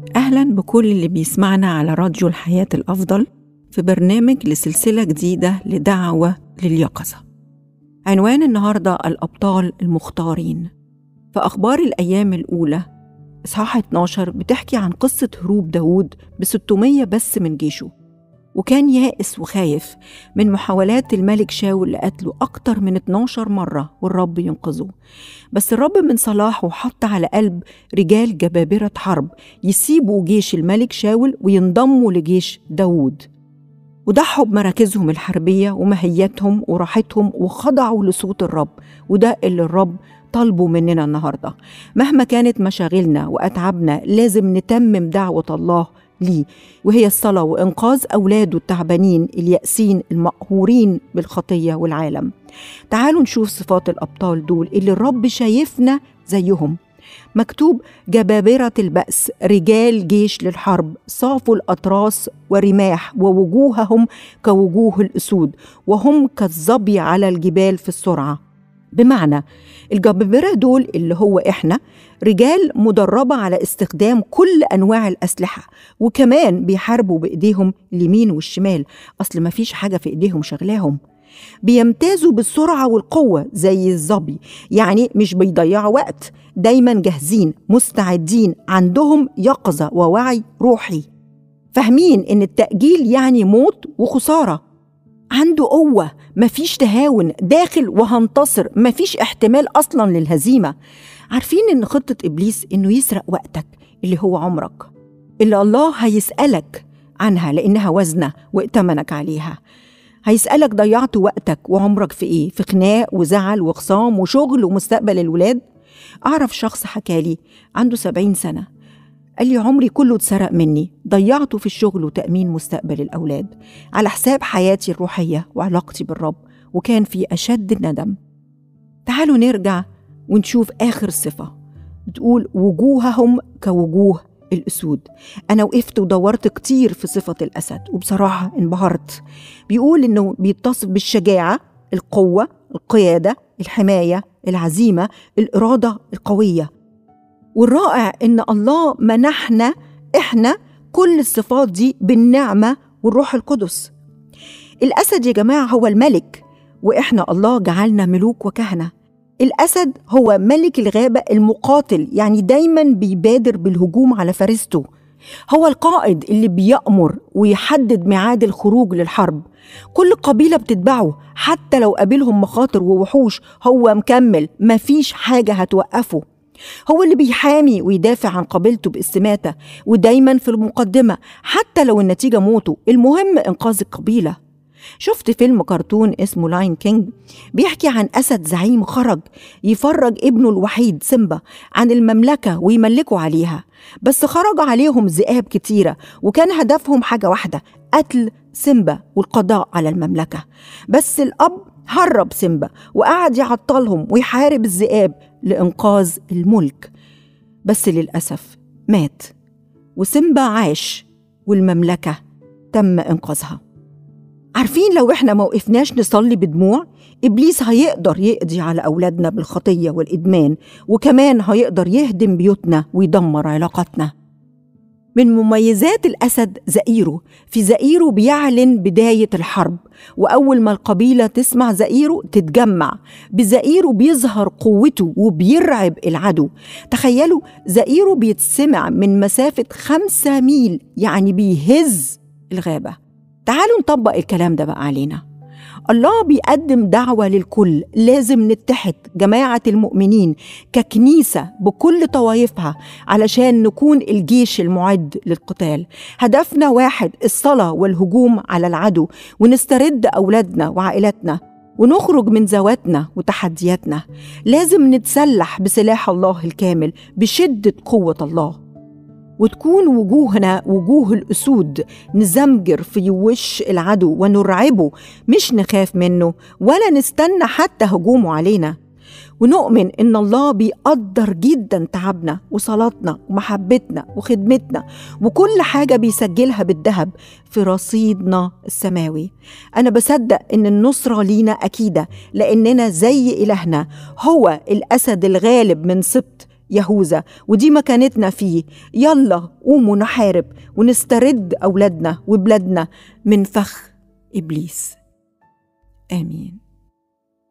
أهلا بكل اللي بيسمعنا على راديو الحياة الأفضل في برنامج لسلسلة جديدة لدعوة لليقظة عنوان النهاردة الأبطال المختارين في أخبار الأيام الأولى إصحاح 12 بتحكي عن قصة هروب داود ب 600 بس من جيشه وكان يائس وخايف من محاولات الملك شاول لقتله أكتر من 12 مرة والرب ينقذه بس الرب من صلاحه حط على قلب رجال جبابرة حرب يسيبوا جيش الملك شاول وينضموا لجيش داود وضحوا بمراكزهم الحربية ومهيتهم وراحتهم وخضعوا لصوت الرب وده اللي الرب طالبه مننا النهاردة مهما كانت مشاغلنا وأتعابنا لازم نتمم دعوة الله ليه وهي الصلاة وإنقاذ أولاده التعبانين اليأسين المقهورين بالخطية والعالم تعالوا نشوف صفات الأبطال دول اللي الرب شايفنا زيهم مكتوب جبابرة البأس رجال جيش للحرب صافوا الأطراس ورماح ووجوههم كوجوه الأسود وهم كالظبي على الجبال في السرعة بمعنى الجبابرة دول اللي هو إحنا رجال مدربة على استخدام كل أنواع الأسلحة وكمان بيحاربوا بإيديهم اليمين والشمال أصل مفيش حاجة في إيديهم شغلاهم بيمتازوا بالسرعة والقوة زي الظبي يعني مش بيضيعوا وقت دايما جاهزين مستعدين عندهم يقظة ووعي روحي فاهمين إن التأجيل يعني موت وخسارة عنده قوة مفيش تهاون داخل وهنتصر مفيش احتمال أصلا للهزيمة عارفين إن خطة إبليس إنه يسرق وقتك اللي هو عمرك اللي الله هيسألك عنها لأنها وزنة وائتمنك عليها هيسألك ضيعت وقتك وعمرك في إيه؟ في خناق وزعل وخصام وشغل ومستقبل الولاد؟ أعرف شخص حكالي عنده سبعين سنة قال لي عمري كله اتسرق مني ضيعته في الشغل وتأمين مستقبل الأولاد على حساب حياتي الروحية وعلاقتي بالرب وكان في أشد الندم تعالوا نرجع ونشوف آخر صفة بتقول وجوههم كوجوه الأسود أنا وقفت ودورت كتير في صفة الأسد وبصراحة انبهرت بيقول إنه بيتصف بالشجاعة القوة القيادة الحماية العزيمة الإرادة القوية والرائع إن الله منحنا إحنا كل الصفات دي بالنعمة والروح القدس الأسد يا جماعة هو الملك وإحنا الله جعلنا ملوك وكهنة الأسد هو ملك الغابة المقاتل يعني دايما بيبادر بالهجوم على فريسته هو القائد اللي بيأمر ويحدد ميعاد الخروج للحرب كل قبيلة بتتبعه حتى لو قابلهم مخاطر ووحوش هو مكمل مفيش حاجة هتوقفه هو اللي بيحامي ويدافع عن قبيلته باستماتة ودايما في المقدمة حتى لو النتيجة موته المهم إنقاذ القبيلة شفت فيلم كرتون اسمه لاين كينج بيحكي عن أسد زعيم خرج يفرج ابنه الوحيد سيمبا عن المملكة ويملكوا عليها بس خرج عليهم ذئاب كتيرة وكان هدفهم حاجة واحدة قتل سيمبا والقضاء على المملكة بس الأب هرب سيمبا وقعد يعطلهم ويحارب الذئاب لإنقاذ الملك بس للأسف مات وسيمبا عاش والمملكة تم إنقاذها عارفين لو احنا ما وقفناش نصلي بدموع ابليس هيقدر يقضي على اولادنا بالخطيه والادمان وكمان هيقدر يهدم بيوتنا ويدمر علاقاتنا من مميزات الاسد زئيره في زئيره بيعلن بدايه الحرب واول ما القبيله تسمع زئيره تتجمع بزئيره بيظهر قوته وبيرعب العدو تخيلوا زئيره بيتسمع من مسافه خمسة ميل يعني بيهز الغابه تعالوا نطبق الكلام ده بقى علينا الله بيقدم دعوة للكل لازم نتحد جماعة المؤمنين ككنيسة بكل طوائفها علشان نكون الجيش المعد للقتال هدفنا واحد الصلاة والهجوم على العدو ونسترد أولادنا وعائلاتنا ونخرج من ذواتنا وتحدياتنا لازم نتسلح بسلاح الله الكامل بشدة قوة الله وتكون وجوهنا وجوه الأسود نزمجر في وش العدو ونرعبه مش نخاف منه ولا نستنى حتى هجومه علينا ونؤمن إن الله بيقدر جدا تعبنا وصلاتنا ومحبتنا وخدمتنا وكل حاجة بيسجلها بالذهب في رصيدنا السماوي أنا بصدق إن النصرة لينا أكيدة لأننا زي إلهنا هو الأسد الغالب من سبط يهوذا ودي مكانتنا فيه يلا قوموا نحارب ونسترد أولادنا وبلادنا من فخ إبليس آمين